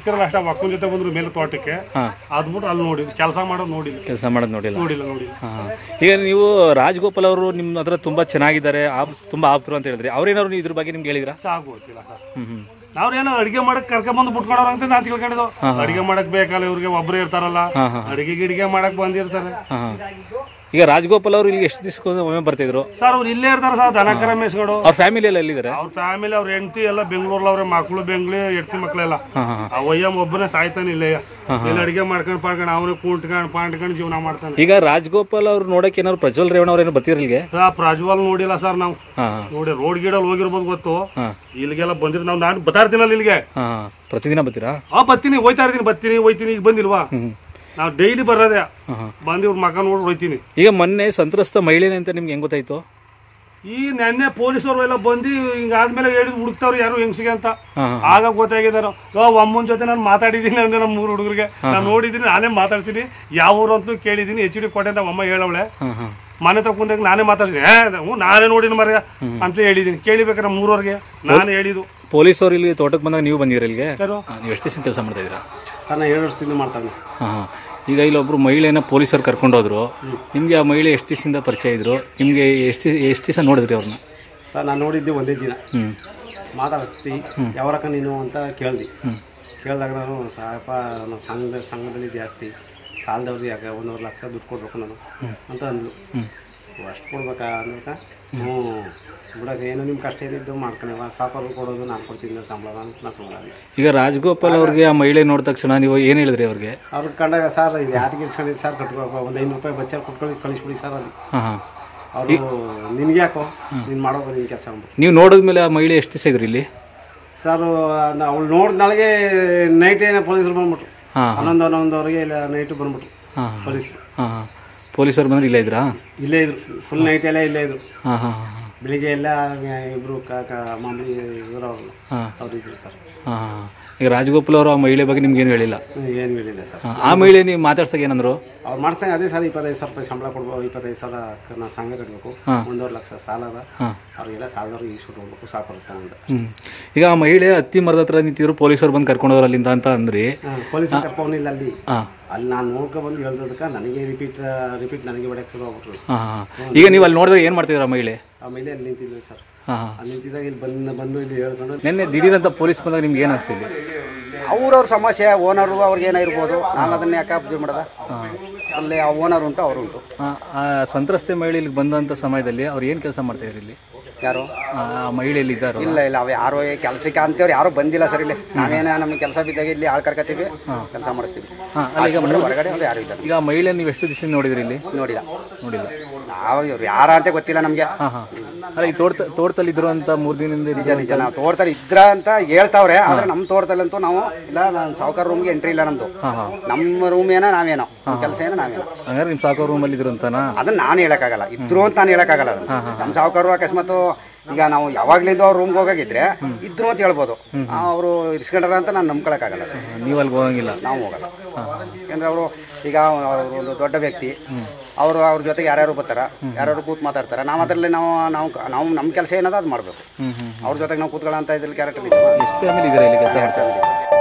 ಸಿಕ್ಕಿರಲ್ಲ ಅಷ್ಟ ಅಕ್ಕನ ಜೊತೆ ಬಂದ್ರು ಮೇಲೆ ತೋಟಕ್ಕೆ ಹಾಂ ಅದ್ಬಿಟ್ಟು ಅಲ್ಲಿ ನೋಡಿದ್ವಿ ಕೆಲಸ ಮಾಡೋದು ನೋಡಿಲ್ಲ ಕೆಲಸ ಮಾಡೋದು ನೋಡಿಲ್ಲ ನೋಡಿಲ್ಲ ನೋಡಿಲ್ಲ ಹಾಂ ಈಗ ನೀವು ರಾಜಗೋಪಾಲ್ ಅವರು ನಿಮ್ಮ ಹತ್ರ ತುಂಬ ಚೆನ್ನಾಗಿದ್ದಾರೆ ಆಪ್ ತುಂಬ ಆಪ್ತರು ಅಂತ ಹೇಳಿದ್ರಿ ಅವ್ರೇನಾದ್ರು ನೀವು ಇದ್ರ ಬಗ್ಗೆ ನಿಮ್ಗೆ ಹೇಳಿದ್ರಾ ಸಾಕು ಗೊತ್ತಿಲ್ಲ ಸರ್ ಹ್ಞೂ ಹ್ಞೂ ನಾವ್ರೇನೋ ಅಡಿಗೆ ಮಾಡಕ್ ಕರ್ಕೊಂಬಂದು ಬಿಟ್ಕೊಡೋರು ಅಂತ ನಾನು ತಿಳ್ಕೊಂಡಿದ್ದು ಅಡಿಗೆ ಮಾಡಕ್ ಬೇಕಲ್ಲ ಇವ್ರಿಗೆ ಒಬ್ರು ಇರ್ತಾರಲ್ಲ ಹಾಂ ಹಾಂ ಅಡಿಗೆ ಗಿಡಿಗೆ ಮಾಡಕ್ ಬಂದಿರ್ತಾರೆ ಹಾಂ ಹಾಂ ಈಗ ರಾಜಗೋಪಾಲ್ ಅವರು ಇಲ್ಲಿ ಎಷ್ಟು ದಿವಸಕ್ಕೊಂದು ಒಮ್ಮೆ ಬರ್ತಿದ್ರು ಸರ್ ಅವ್ರು ಇಲ್ಲೇ ಇರ್ತಾರೆ ಸರ್ ದನ ಕರ ಮೇಸ್ಗಳು ಅವ್ರ ಫ್ಯಾಮಿಲಿ ಎಲ್ಲ ಎಲ್ಲಿದ್ದಾರೆ ಅವ್ರ ಫ್ಯಾಮಿಲಿ ಅವ್ರ ಹೆಂಡತಿ ಎಲ್ಲ ಬೆಂಗಳೂರಲ್ಲಿ ಅವ್ರ ಮಕ್ಕಳು ಬೆಂಗ್ಳಿ ಹೆಂಡತಿ ಮಕ್ಳೆಲ್ಲ ಹಾಂ ಹಾಂ ಆ ಒಯ್ಯಮ್ಮ ಒಬ್ಬನೇ ಸಾಯ್ತಾನೆ ಇಲ್ಲೇ ಇಲ್ಲಿ ಅಡಿಗೆ ಮಾಡ್ಕೊಂಡು ಪಾಡ್ಕೊಂಡು ಅವನೇ ಕೂಂಟ್ಕೊಂಡು ಪಾಂಡ್ಕೊಂಡು ಜೀವನ ಮಾಡ್ತಾನೆ ಈಗ ರಾಜಗೋಪಾಲ್ ಅವ್ರು ನೋಡಕ್ಕೆ ಏನಾದ್ರು ಪ್ರಜ್ವಲ್ ರೇವಣ್ಣ ಅವ್ರು ಏನೋ ಬರ್ತಿರಲ್ಗೆ ಆ ಪ್ರಜ್ವಲ್ ನೋಡಿಲ್ಲ ಸರ್ ನಾವು ಹಾಂ ನೋಡಿ ರೋಡ್ ಗಿಡಲ್ಲಿ ಹೋಗಿರ್ಬೋದು ಗೊತ್ತು ಹಾಂ ಇಲ್ಲಿಗೆಲ್ಲ ಬಂದಿರ್ ನಾವು ನಾನು ಬರ್ತಾ ಇರ್ತೀನಲ್ಲ ಇಲ್ಲಿಗೆ ಹಾಂ ಪ್ರತಿದಿನ ಬರ್ತೀರಾ ಆ ಬರ್ತೀನಿ ಹೋಯ್ತಾ ಇರ್ತೀನಿ ಬರ್ತೀನಿ ಹೋಯ್ತೀನಿ ಈಗ ಬಂದಿಲ್ವಾ ಹ್ಞೂ ನಾವು ಡೈಲಿ ಬರೋದೇ ಹಾಂ ಹಾಂ ಬಂದು ಇವ್ರ ಮಕ ನೋಡಿ ಹೋಯ್ತೀನಿ ಈಗ ಮೊನ್ನೆ ಸಂತ್ರಸ್ತ ಮಹಿಳೆನೆ ಅಂತ ನಿಮ್ಗೆ ಹೆಂಗ್ ಗೊತ್ತಾಯ್ತು ಈ ನೆನ್ನೆ ಪೊಲೀಸರು ಎಲ್ಲ ಬಂದು ಹಿಂಗಾದ್ಮೇಲೆ ಹೇಳಿದ್ ಹುಡುಕ್ತಾವ್ರು ಯಾರು ಹೆಂಗ್ಸಿಗೆ ಅಂತ ಹಾಂ ಹಾಂ ಆಗ ಗೊತ್ತಾಗಿದ್ದಾರ ಓ ಅಮ್ಮನ ಜೊತೆ ನಾನು ಮಾತಾಡಿದ್ದೀನಿ ಅಂದ್ರೆ ನಮ್ಮ ಮೂರು ಹುಡುಗರಿಗೆ ನಾನು ನೋಡಿದ್ದೀನಿ ನಾನೇ ಮಾತಾಡ್ತೀನಿ ಯಾವ ಊರು ಅಂತಲೂ ಕೇಳಿದ್ದೀನಿ ಎಚ್ ಡಿ ಕೋಟೆ ಅಂತ ಅಮ್ಮ ಹೇಳವಳೆ ಹಾಂ ಹಾಂ ಮನೆ ತಗೊಂಡಾಗ ನಾನೇ ಮಾತಾಡ್ತೀನಿ ಏ ಹ್ಞೂ ನಾನೇ ನೋಡಿನ ಮರ ಅಂತ ಹೇಳಿದ್ದೀನಿ ಕೇಳಿಬೇಕಾರೆ ಮೂರವರೆಗೆ ನಾನು ಹೇಳಿದ್ದು ಪೊಲೀಸವ್ರು ಇಲ್ಲಿ ತೋಟಕ್ಕೆ ಬಂದಾಗ ನೀವು ಬಂದಿರ ಇಲ್ಲಿಗೆ ಯಾರು ಹಾಂ, ನೀವು ಎಷ್ಟು ದಿವಸ ಕೆಲಸ ಮಾಡ್ತಾ ಇದ್ದೀರಾ ಸರ್ ನಾನು ಏಳು ವರ್ಷದಿಂದ ಮಾಡ್ತಾನೆ ಹಾಂ ಹಾಂ ಈಗ ಇಲ್ಲೊಬ್ರು ಮಹಿಳೆನ ಪೊಲೀಸರು ಕರ್ಕೊಂಡೋದ್ರು ನಿಮಗೆ ಆ ಮಹಿಳೆ ಎಷ್ಟು ದಿವಸದಿಂದ ಪರಿಚಯ ಇದ್ರು ನಿಮಗೆ ಎಷ್ಟು ಎಷ್ಟು ದಿವಸ ನೋಡಿದ್ರಿ ಅವ್ರನ್ನ ಸರ್ ನಾನು ನೋಡಿದ್ದೆ ಒಂದೇ ದಿನ ಹ್ಞೂ ಮಾತಾಡಿಸ್ತಿ ಯಾವರಕ ನೀನು ಅಂತ ಕೇಳ್ದಿ ಕೇಳಿದಾಗ ನಾನು ಸಾಯಪ್ಪ ನಮ್ಮ ಸಂಘದ ಸಂಘದಲ್ಲಿ ಜಾಸ್ತಿ ಸಾಲದವ್ರಿಗೆ ಯಾಕೆ ಒಂದೂವರೆ ಲಕ್ಷ ದುಡ್ಡು ಕೊಡ್ಬೇಕು ನಾನು ಅಂತ ಅಂದ್ಲು ಅಷ್ಟು ಕೊಡ್ಬೇಕಾ ಅಂದ್ರಕ ಹ್ಞೂ ಬಿಡಕ್ಕೆ ಏನು ನಿಮ್ಮ ಕಷ್ಟ ಏನಿದ್ದು ಮಾಡ್ಕೊಳವ ಸಾಪಾರು ಕೊಡೋದು ನಾನು ಕೊಡ್ತೀನಿ ಸಂಬಳ ಅಂತ ನಾನು ಸುಮ್ಮನೆ ಈಗ ರಾಜಗೋಪಾಲ್ ಅವ್ರಿಗೆ ಆ ಮಹಿಳೆ ನೋಡಿದ ತಕ್ಷಣ ನೀವು ಏನು ಹೇಳಿದ್ರಿ ಅವ್ರಿಗೆ ಅವ್ರಿಗೆ ಕಂಡಾಗ ಸರ್ ಇದು ಯಾರಿಗೆ ಇಸ್ಕೊಂಡಿದ್ದು ಸರ್ ಕಟ್ಬೇಕು ಒಂದು ಐನೂರು ರೂಪಾಯಿ ಬಚ್ಚಲ್ಲಿ ಕೊಟ್ಕೊಳ್ಳಿ ಕಳಿಸ್ಬಿಡಿ ಸರ್ ಅಲ್ಲಿ ಹಾಂ ಹಾಂ ಅವರು ನಿನ್ಗೆ ಯಾಕೋ ನೀನು ಮಾಡೋದು ನಿನ್ನ ಕೆಲಸ ಅಂದ್ಬಿಟ್ಟು ನೀವು ನೋಡಿದ್ಮೇಲೆ ಆ ಮಹಿಳೆ ಎಷ್ಟು ದಿವಸ ಇದ್ರಿ ಇಲ್ಲಿ ಸರ್ ಅವಳು ನೋಡಿದ ನಾಳೆಗೆ ನೈಟ್ ಏನೋ ಪೊಲೀಸರು ಬಂದ್ಬಿಟ್ರು ಹಾಂ ಹನ್ನೊಂದು ಹನ್ನೊಂದುವರೆಗೆ ಇಲ್ಲ ನೈಟು ಬಂದ್ಬಿಟ್ರು ಹಾಂ ಪೊಲೀಸರು ಹಾಂ ಹಾಂ ಪೊಲೀಸರು ಬಂದ್ರೆ ಇಲ್ಲೇ ಇದ್ರಾ ಇಲ್ಲೇ ಇದ್ರು ಫುಲ್ ನೈಟ್ ಎಲ್ಲ ಇಲ್ಲೇ ಇದ್ರು ಹಾಂ ಹಾಂ ಹಾಂ ಬೆಳಿಗ್ಗೆ ಎಲ್ಲ ಇಬ್ರು ಕಾಕ ಮಾಮೂಲಿ ಇವರು ಅವರು ಹಾಂ ಅವ್ರು ಇದ್ರು ಸರ್ ಹಾಂ ಹಾಂ ಈಗ ರಾಜಗೋಪಾಲ್ ಅವರು ಆ ಮಹಿಳೆ ಬಗ್ಗೆ ನಿಮ್ಗೆ ಏನು ಹೇಳಿಲ್ಲ ಏನು ಹೇಳಿಲ್ಲ ಸರ್ ಹಾಂ, ಆ ಮಹಿಳೆ ನೀವು ಮಾತಾಡ್ಸಾಗ ಏನಂದ್ರು ಅವ್ರು ಮಾಡ್ಸಂಗೆ ಅದೇ ಸರ್ ಇಪ್ಪತ್ತೈದು ಸಾವಿರ ರೂಪಾಯಿ ಸಂಬಳ ಕೊಡ್ಬೇಕು ಇಪ್ಪತ್ತೈದು ಸಾವಿರ ನಾ ಸಂಘ ಕಟ್ಟಬೇಕು ಒಂದೂವರೆ ಲಕ್ಷ ಸಾಲ ಅದ ಹಾಂ ಅವ್ರಿಗೆಲ್ಲ ಸಾಲದವ್ರಿಗೆ ಈಸ್ಬಿಟ್ಟು ಹೋಗ್ಬೇಕು ಸಾಕು ತಗೊಂಡು ಹ್ಞೂ ಈಗ ಆ ಮಹಿಳೆ ಹತ್ತಿ ಮರದ ಹತ್ರ ನಿಂತಿದ್ರು ಪೊಲೀಸರು ಬಂದು ಕರ್ಕೊಂಡೋದ್ರು ಅಲ್ಲಿಂದ ಅಂತ ಅಂದ್ರಿ ಪೊಲೀಸ್ ಕರ್ಕೊಂಡಿಲ್ಲ ಅಲ್ಲಿ ಹಾಂ ಅಲ್ಲಿ ನಾನು ನೋಡ್ಕೊಬಂದು ಹೇಳ್ದದಕ್ಕೆ ನನಗೆ ರಿಪೀಟ್ ರಿಪೀಟ್ ನನಗೆ ಹೊಡೆಯಕ್ಕೆ ಶುರು ಆಗ್ಬಿಟ್ರು ಹಾಂ ಹಾಂ ಈಗ ನೀವು ಅಲ್ಲಿ ನೋಡಿದಾಗ ಏನು ಮಾಡ್ತಿದ್ರ ಮಹಿಳೆ ಆಮೇಲೆ ಅಲ್ಲಿ ನಿಂತಿದ್ವಿ ಸರ್ ಹಾಂ ಹಾಂ ಅಲ್ಲಿ ನಿಂತಿದ್ದಾಗ ಇಲ್ಲಿ ಬಂದು ಬಂದು ಇಲ್ಲಿ ಹೇಳ್ಕೊಂಡು ನಿನ್ನೆ ದಿಢೀರಂತ ಪೊಲೀಸ್ ಬಂದಾಗ ನಿಮ್ಗೆ ಏನು ಅನಿಸ್ತಿಲ್ಲ ಅವ್ರವ್ರ ಸಮಸ್ಯೆ ಓನರು ಅವ್ರಿಗೆ ಏನಾಗಿರ್ಬೋದು ನಾನು ಅದನ್ನ ಯಾಕೆ ಇದು ಮಾಡೋದ ಅಲ್ಲಿ ಆ ಓನರ್ ಉಂಟು ಅವರು ಉಂಟು ಆ ಸಂತ್ರಸ್ತೆ ಮಹಿಳೆ ಇಲ್ಲಿ ಬಂದಂಥ ಸಮಯದಲ್ಲಿ ಅವ್ರು ಏನು ಕೆಲಸ ಮಾಡ್ತಾ ಇದ್ರು ಇಲ್ಲಿ ಯಾರು ಆ ಆ ಮಹಿಳೆ ಇಲ್ಲಿ ಇದ್ದಾರೋ ಇಲ್ಲ ಇಲ್ಲ ಅವು ಯಾರು ಕೆಲಸಕ್ಕೆ ಅಂತೇವ್ರು ಯಾರು ಬಂದಿಲ್ಲ ಸರ್ ಇಲ್ಲಿ ನಾವೇನ ನಮಗೆ ಕೆಲಸ ಬಿದ್ದಾಗ ಇಲ್ಲಿ ಆಳ್ ಕರ್ಕತ್ತೀವಿ ಕೆಲಸ ಮಾಡಿಸ್ತೀವಿ ಹಾಂ ಈಗ ಹೊರಗಡೆ ಅವ್ರು ಯಾರು ಇದ್ದಾರೆ ಈಗ ಆ ಮಹಿಳೆ ನೀವು ಎಷ್ಟು ದಿವಸ ನೋಡಿದ್ರಿ ಇಲ್ಲಿ ನೋಡಿಲ್ಲ ನೋಡಿಲ್ಲ ನಾವು ಇವ್ರು ಯಾರ ಅಂತ ಗೊತ್ತಿಲ್ಲ ನಮಗೆ ಹಾಂ ಹಾಂ ಅಲ್ಲ ಈ ತೋಟ ತೋಟದಲ್ಲಿ ಇದ್ರು ಅಂತ ಮೂರು ದಿನದಿಂದ ನಿಜ ನಿಜ ನಾವು ತೋಟದಲ್ಲಿ ಇದ್ರ ಅಂತ ಹೇಳ್ತಾವ್ರೆ ಆದ್ರೆ ನಮ್ಮ ತೋಟದಲ್ಲಂತೂ ನಾವು ಇಲ್ಲ ನಾನು ಸಾವುಕಾರ ರೂಮ್ಗೆ ಎಂಟ್ರಿ ಇಲ್ಲ ನಮ್ದು ಹಾಂ ಹಾಂ ನಮ್ಮ ರೂಮ್ ಏನೋ ನಾವೇನೋ ನಮ್ಮ ಕೆಲಸ ಏನೋ ನಾವೇನೋ ಹಂಗಾರೆ ನಿಮ್ಮ ಸಾಕೋ ರೂಮಲ್ಲಿ ಇದ್ರು ಅಂತಾನಾ ಅದನ್ನ ನಾನು ಹೇಳಕ್ಕಾಗಲ್ಲ ಇದ್ರು ಅಂತ ನಾನು ಹೇಳಕ್ಕಾಗಲ್ಲ ಅದನ್ನ ನಮ್ಮ ಸಾವುಕಾರರು ಅಕಸ್ಮಾತ್ ಈಗ ನಾವು ಯಾವಾಗ್ಲಿಂದ ಅವ್ರ ರೂಮ್ಗೆ ಹೋಗಾಗಿದ್ರೆ ಇದ್ರು ಅಂತ ಹೇಳ್ಬೋದು ಅವರು ಇರ್ಸ್ಕೊಂಡ್ರ ಅಂತ ನಾನು ನಂಬ್ಕೊಳಕ್ಕಾಗಲ್ಲ ಅದು. ನೀವು ಅಲ್ಲಿಗೆ ಹೋಗಂಗಿಲ್ಲ ನಾವು ಹೋಗಲ್ಲ ಯಾಕಂದ್ರೆ ಅವರು ಈಗ ಅವರು ಒಂದು ದೊಡ್ಡ ವ್ಯಕ್ತಿ ಅವರು ಅವ್ರ ಜೊತೆಗೆ ಯಾರ್ಯಾರು ಬರ್ತಾರ ಯಾರ್ಯಾರು ಕೂತ್ ಮಾತಾಡ್ತಾರೆ ನಾವು ಅದರಲ್ಲಿ ನಾವು ನಾವು ನಾವು ನಮ್ಮ ಕೆಲಸ ಏನದ ಅದು ಮಾಡಬೇಕು ಅವ್ರ ಜೊತೆಗೆ ನಾವು ಕೂತ್ಕೊಳ್ಳೋ ಅಂತ ಇದ್ರಲ್ಲಿ ಕ್ಯಾರೆಕ್ಟರ್ ಎಷ್ಟು ಫ್ಯಾಮಿಲಿ ಇದ್ದಾರೆ ಇಲ್ಲಿ ಕೆಲಸ ಮಾಡ್ತಾ ಇದ್ದೀವಿ